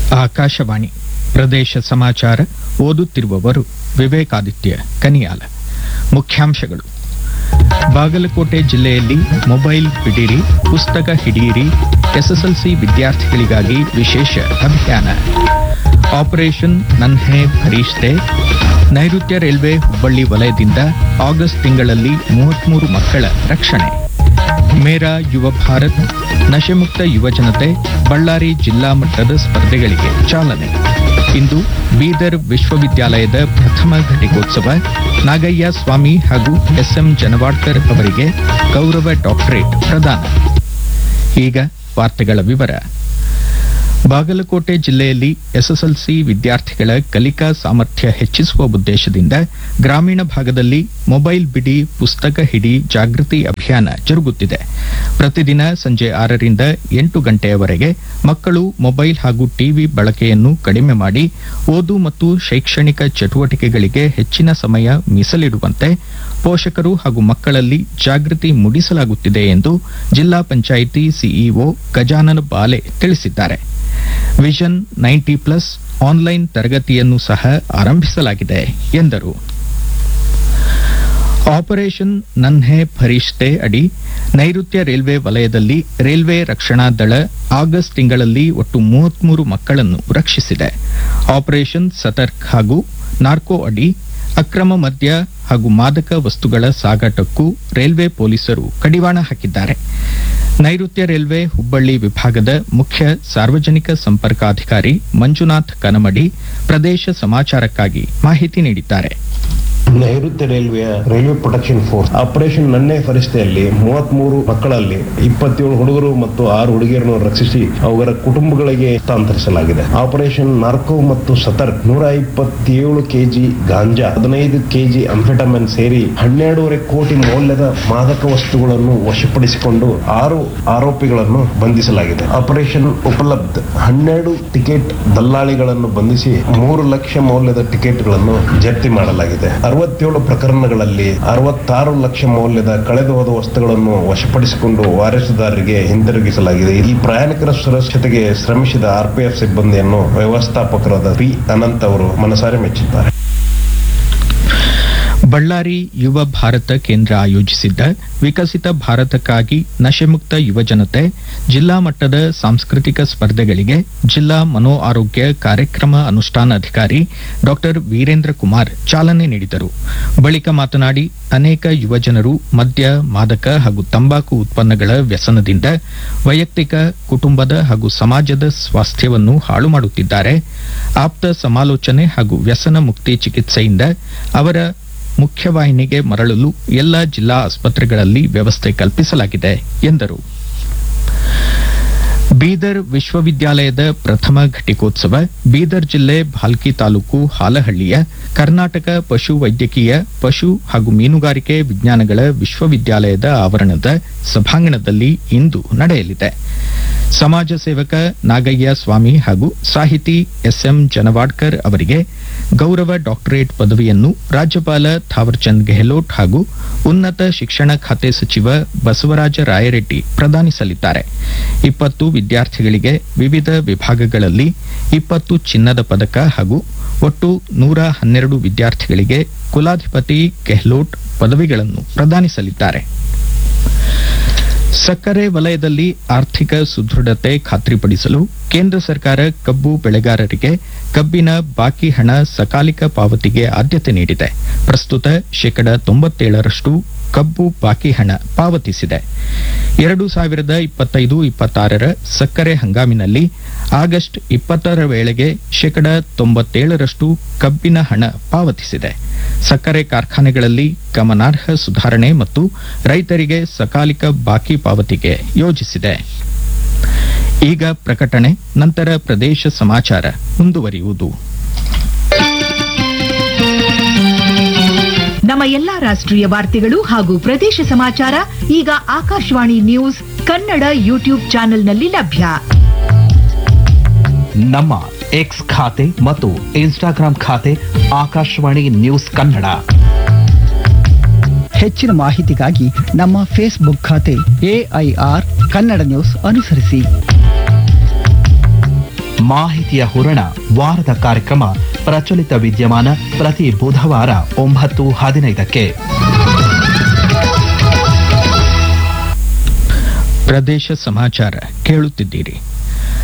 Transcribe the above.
ಆಕಾಶವಾಣಿ ಪ್ರದೇಶ ಸಮಾಚಾರ ಓದುತ್ತಿರುವವರು ವಿವೇಕಾದಿತ್ಯ ಕನಿಯಾಲ ಮುಖ್ಯಾಂಶಗಳು ಬಾಗಲಕೋಟೆ ಜಿಲ್ಲೆಯಲ್ಲಿ ಮೊಬೈಲ್ ಬಿಡಿರಿ ಪುಸ್ತಕ ಹಿಡಿಯಿರಿ ಎಸ್ಎಸ್ಎಲ್ಸಿ ವಿದ್ಯಾರ್ಥಿಗಳಿಗಾಗಿ ವಿಶೇಷ ಅಭಿಯಾನ ಆಪರೇಷನ್ ನನ್ಹೆ ಭರಿಷ್ತೆ ನೈಋತ್ಯ ರೈಲ್ವೆ ಹುಬ್ಬಳ್ಳಿ ವಲಯದಿಂದ ಆಗಸ್ಟ್ ತಿಂಗಳಲ್ಲಿ ಮೂವತ್ಮೂರು ಮಕ್ಕಳ ರಕ್ಷಣೆ ಮೇರಾ ಯುವ ಭಾರತ್ ನಶೆಮುಕ್ತ ಯುವಜನತೆ ಬಳ್ಳಾರಿ ಜಿಲ್ಲಾ ಮಟ್ಟದ ಸ್ಪರ್ಧೆಗಳಿಗೆ ಚಾಲನೆ ಇಂದು ಬೀದರ್ ವಿಶ್ವವಿದ್ಯಾಲಯದ ಪ್ರಥಮ ಘಟಿಕೋತ್ಸವ ನಾಗಯ್ಯ ಸ್ವಾಮಿ ಹಾಗೂ ಎಸ್ಎಂ ಜನವಾಡ್ಕರ್ ಅವರಿಗೆ ಗೌರವ ಡಾಕ್ಟರೇಟ್ ಪ್ರದಾನ ಈಗ ವಾರ್ತೆಗಳ ವಿವರ ಬಾಗಲಕೋಟೆ ಜಿಲ್ಲೆಯಲ್ಲಿ ಎಸ್ಎಸ್ಎಲ್ಸಿ ವಿದ್ಯಾರ್ಥಿಗಳ ಕಲಿಕಾ ಸಾಮರ್ಥ್ಯ ಹೆಚ್ಚಿಸುವ ಉದ್ದೇಶದಿಂದ ಗ್ರಾಮೀಣ ಭಾಗದಲ್ಲಿ ಮೊಬೈಲ್ ಬಿಡಿ ಪುಸ್ತಕ ಹಿಡಿ ಜಾಗೃತಿ ಅಭಿಯಾನ ಜರುಗುತ್ತಿದೆ ಪ್ರತಿದಿನ ಸಂಜೆ ಆರರಿಂದ ಎಂಟು ಗಂಟೆಯವರೆಗೆ ಮಕ್ಕಳು ಮೊಬೈಲ್ ಹಾಗೂ ಟಿವಿ ಬಳಕೆಯನ್ನು ಕಡಿಮೆ ಮಾಡಿ ಓದು ಮತ್ತು ಶೈಕ್ಷಣಿಕ ಚಟುವಟಿಕೆಗಳಿಗೆ ಹೆಚ್ಚಿನ ಸಮಯ ಮೀಸಲಿಡುವಂತೆ ಪೋಷಕರು ಹಾಗೂ ಮಕ್ಕಳಲ್ಲಿ ಜಾಗೃತಿ ಮೂಡಿಸಲಾಗುತ್ತಿದೆ ಎಂದು ಜಿಲ್ಲಾ ಪಂಚಾಯಿತಿ ಸಿಇಒ ಗಜಾನನ ಬಾಲೆ ತಿಳಿಸಿದ್ದಾರೆ ವಿಷನ್ ನೈಂಟಿ ಪ್ಲಸ್ ಆನ್ಲೈನ್ ತರಗತಿಯನ್ನು ಸಹ ಆರಂಭಿಸಲಾಗಿದೆ ಎಂದರು ಆಪರೇಷನ್ ನನ್ಹೆ ಫರಿಷ್ತೆ ಅಡಿ ನೈಋತ್ಯ ರೈಲ್ವೆ ವಲಯದಲ್ಲಿ ರೈಲ್ವೆ ರಕ್ಷಣಾ ದಳ ಆಗಸ್ಟ್ ತಿಂಗಳಲ್ಲಿ ಒಟ್ಟು ಮೂವತ್ಮೂರು ಮಕ್ಕಳನ್ನು ರಕ್ಷಿಸಿದೆ ಆಪರೇಷನ್ ಸತರ್ಕ್ ಹಾಗೂ ನಾರ್ಕೋ ಅಡಿ ಅಕ್ರಮ ಮದ್ಯ ಹಾಗೂ ಮಾದಕ ವಸ್ತುಗಳ ಸಾಗಾಟಕ್ಕೂ ರೈಲ್ವೆ ಪೊಲೀಸರು ಕಡಿವಾಣ ಹಾಕಿದ್ದಾರೆ ನೈಋತ್ಯ ರೈಲ್ವೆ ಹುಬ್ಬಳ್ಳಿ ವಿಭಾಗದ ಮುಖ್ಯ ಸಾರ್ವಜನಿಕ ಸಂಪರ್ಕಾಧಿಕಾರಿ ಮಂಜುನಾಥ್ ಕನಮಡಿ ಪ್ರದೇಶ ಸಮಾಚಾರಕ್ಕಾಗಿ ಮಾಹಿತಿ ನೀಡಿದ್ದಾರೆ ನೈಋತ್ಯ ರೈಲ್ವೆಯ ರೈಲ್ವೆ ಪ್ರೊಟೆಕ್ಷನ್ ಫೋರ್ಸ್ ಆಪರೇಷನ್ ನನ್ನೆ ಪರಿಸ್ಥಿತಿಯಲ್ಲಿ ಮೂವತ್ಮೂರು ಮಕ್ಕಳಲ್ಲಿ ಇಪ್ಪತ್ತೇಳು ಹುಡುಗರು ಮತ್ತು ಆರು ಹುಡುಗಿಯರನ್ನು ರಕ್ಷಿಸಿ ಅವರ ಕುಟುಂಬಗಳಿಗೆ ಹಸ್ತಾಂತರಿಸಲಾಗಿದೆ ಆಪರೇಷನ್ ನಾರ್ಕೋ ಮತ್ತು ಸತರ್ಕ್ ನೂರ ಇಪ್ಪತ್ತೇಳು ಕೆಜಿ ಗಾಂಜಾ ಹದಿನೈದು ಕೆಜಿ ಅಂಫೆಟಮಿನ್ ಸೇರಿ ಹನ್ನೆರಡೂವರೆ ಕೋಟಿ ಮೌಲ್ಯದ ಮಾದಕ ವಸ್ತುಗಳನ್ನು ವಶಪಡಿಸಿಕೊಂಡು ಆರು ಆರೋಪಿಗಳನ್ನು ಬಂಧಿಸಲಾಗಿದೆ ಆಪರೇಷನ್ ಉಪಲಬ್ಧ ಹನ್ನೆರಡು ಟಿಕೆಟ್ ದಲ್ಲಾಳಿಗಳನ್ನು ಬಂಧಿಸಿ ಮೂರು ಲಕ್ಷ ಮೌಲ್ಯದ ಟಿಕೆಟ್ಗಳನ್ನು ಜಪ್ತಿ ಮಾಡಲಾಗಿದೆ ಅರವತ್ತೇಳು ಪ್ರಕರಣಗಳಲ್ಲಿ ಅರವತ್ತಾರು ಲಕ್ಷ ಮೌಲ್ಯದ ಕಳೆದು ಹೋದ ವಸ್ತುಗಳನ್ನು ವಶಪಡಿಸಿಕೊಂಡು ವಾರಸುದಾರರಿಗೆ ಹಿಂದಿರುಗಿಸಲಾಗಿದೆ ಈ ಪ್ರಯಾಣಿಕರ ಸುರಕ್ಷತೆಗೆ ಶ್ರಮಿಸಿದ ಆರ್ಪಿಎಫ್ ಸಿಬ್ಬಂದಿಯನ್ನು ವ್ಯವಸ್ಥಾಪಕರಾದ ಪಿ ಅನಂತ್ ಅವರು ಮನಸಾರೆ ಮೆಚ್ಚಿದ್ದಾರೆ ಬಳ್ಳಾರಿ ಯುವ ಭಾರತ ಕೇಂದ್ರ ಆಯೋಜಿಸಿದ್ದ ವಿಕಸಿತ ಭಾರತಕ್ಕಾಗಿ ನಶೆಮುಕ್ತ ಯುವಜನತೆ ಜಿಲ್ಲಾ ಮಟ್ಟದ ಸಾಂಸ್ಕೃತಿಕ ಸ್ಪರ್ಧೆಗಳಿಗೆ ಜಿಲ್ಲಾ ಮನೋ ಆರೋಗ್ಯ ಕಾರ್ಯಕ್ರಮ ಅನುಷ್ಠಾನಾಧಿಕಾರಿ ಡಾಕ್ಟರ್ ವೀರೇಂದ್ರ ಕುಮಾರ್ ಚಾಲನೆ ನೀಡಿದರು ಬಳಿಕ ಮಾತನಾಡಿ ಅನೇಕ ಯುವಜನರು ಮದ್ಯ ಮಾದಕ ಹಾಗೂ ತಂಬಾಕು ಉತ್ಪನ್ನಗಳ ವ್ಯಸನದಿಂದ ವೈಯಕ್ತಿಕ ಕುಟುಂಬದ ಹಾಗೂ ಸಮಾಜದ ಸ್ವಾಸ್ಥ್ಯವನ್ನು ಹಾಳು ಮಾಡುತ್ತಿದ್ದಾರೆ ಆಪ್ತ ಸಮಾಲೋಚನೆ ಹಾಗೂ ವ್ಯಸನ ಮುಕ್ತಿ ಚಿಕಿತ್ಸೆಯಿಂದ ಅವರ ಮುಖ್ಯವಾಹಿನಿಗೆ ಮರಳಲು ಎಲ್ಲ ಜಿಲ್ಲಾ ಆಸ್ಪತ್ರೆಗಳಲ್ಲಿ ವ್ಯವಸ್ಥೆ ಕಲ್ಪಿಸಲಾಗಿದೆ ಎಂದರು ಬೀದರ್ ವಿಶ್ವವಿದ್ಯಾಲಯದ ಪ್ರಥಮ ಘಟಿಕೋತ್ಸವ ಬೀದರ್ ಜಿಲ್ಲೆ ಭಾಲ್ಕಿ ತಾಲೂಕು ಹಾಲಹಳ್ಳಿಯ ಕರ್ನಾಟಕ ಪಶು ವೈದ್ಯಕೀಯ ಪಶು ಹಾಗೂ ಮೀನುಗಾರಿಕೆ ವಿಜ್ಞಾನಗಳ ವಿಶ್ವವಿದ್ಯಾಲಯದ ಆವರಣದ ಸಭಾಂಗಣದಲ್ಲಿ ಇಂದು ನಡೆಯಲಿದೆ ಸಮಾಜ ಸೇವಕ ನಾಗಯ್ಯ ಸ್ವಾಮಿ ಹಾಗೂ ಸಾಹಿತಿ ಎಸ್ಎಂ ಜನವಾಡ್ಕರ್ ಅವರಿಗೆ ಗೌರವ ಡಾಕ್ಟರೇಟ್ ಪದವಿಯನ್ನು ರಾಜ್ಯಪಾಲ ಥಾವರ್ಚಂದ್ ಗೆಹ್ಲೋಟ್ ಹಾಗೂ ಉನ್ನತ ಶಿಕ್ಷಣ ಖಾತೆ ಸಚಿವ ಬಸವರಾಜ ರಾಯರೆಡ್ಡಿ ಪ್ರದಾನಿಸಲಿದ್ದಾರೆ ಇಪ್ಪತ್ತು ವಿದ್ಯಾರ್ಥಿಗಳಿಗೆ ವಿವಿಧ ವಿಭಾಗಗಳಲ್ಲಿ ಇಪ್ಪತ್ತು ಚಿನ್ನದ ಪದಕ ಹಾಗೂ ಒಟ್ಟು ನೂರ ಹನ್ನೆರಡು ವಿದ್ಯಾರ್ಥಿಗಳಿಗೆ ಕುಲಾಧಿಪತಿ ಗೆಹ್ಲೋಟ್ ಪದವಿಗಳನ್ನು ಪ್ರದಾನಿಸಲಿದ್ದಾರೆ ಸಕ್ಕರೆ ವಲಯದಲ್ಲಿ ಆರ್ಥಿಕ ಸುದೃಢತೆ ಖಾತ್ರಿಪಡಿಸಲು ಕೇಂದ್ರ ಸರ್ಕಾರ ಕಬ್ಬು ಬೆಳೆಗಾರರಿಗೆ ಕಬ್ಬಿನ ಬಾಕಿ ಹಣ ಸಕಾಲಿಕ ಪಾವತಿಗೆ ಆದ್ಯತೆ ನೀಡಿದೆ ಪ್ರಸ್ತುತ ಶೇಕಡ ತೊಂಬತ್ತೇಳರಷ್ಟು ಕಬ್ಬು ಬಾಕಿ ಹಣ ಪಾವತಿಸಿದೆ ಎರಡು ಸಾವಿರದ ಇಪ್ಪತ್ತೈದು ಇಪ್ಪತ್ತಾರರ ಸಕ್ಕರೆ ಹಂಗಾಮಿನಲ್ಲಿ ಆಗಸ್ಟ್ ಇಪ್ಪತ್ತರ ವೇಳೆಗೆ ಶೇಕಡ ತೊಂಬತ್ತೇಳರಷ್ಟು ಕಬ್ಬಿನ ಹಣ ಪಾವತಿಸಿದೆ ಸಕ್ಕರೆ ಕಾರ್ಖಾನೆಗಳಲ್ಲಿ ಗಮನಾರ್ಹ ಸುಧಾರಣೆ ಮತ್ತು ರೈತರಿಗೆ ಸಕಾಲಿಕ ಬಾಕಿ ಪಾವತಿಗೆ ಯೋಜಿಸಿದೆ ಈಗ ಪ್ರಕಟಣೆ ನಂತರ ಪ್ರದೇಶ ಸಮಾಚಾರ ಮುಂದುವರಿಯುವುದು ನಮ್ಮ ಎಲ್ಲಾ ರಾಷ್ಟ್ರೀಯ ವಾರ್ತೆಗಳು ಹಾಗೂ ಪ್ರದೇಶ ಸಮಾಚಾರ ಈಗ ಆಕಾಶವಾಣಿ ನ್ಯೂಸ್ ಕನ್ನಡ ಯೂಟ್ಯೂಬ್ ಚಾನೆಲ್ನಲ್ಲಿ ಲಭ್ಯ ನಮ್ಮ ಎಕ್ಸ್ ಖಾತೆ ಮತ್ತು ಇನ್ಸ್ಟಾಗ್ರಾಂ ಖಾತೆ ಆಕಾಶವಾಣಿ ನ್ಯೂಸ್ ಕನ್ನಡ ಹೆಚ್ಚಿನ ಮಾಹಿತಿಗಾಗಿ ನಮ್ಮ ಫೇಸ್ಬುಕ್ ಖಾತೆ ಎಐಆರ್ ಕನ್ನಡ ನ್ಯೂಸ್ ಅನುಸರಿಸಿ ಮಾಹಿತಿಯ ಹೂರಣ ವಾರದ ಕಾರ್ಯಕ್ರಮ ಪ್ರಚಲಿತ ವಿದ್ಯಮಾನ ಪ್ರತಿ ಬುಧವಾರ ಒಂಬತ್ತು ಹದಿನೈದಕ್ಕೆ ಪ್ರದೇಶ ಸಮಾಚಾರ ಕೇಳುತ್ತಿದ್ದೀರಿ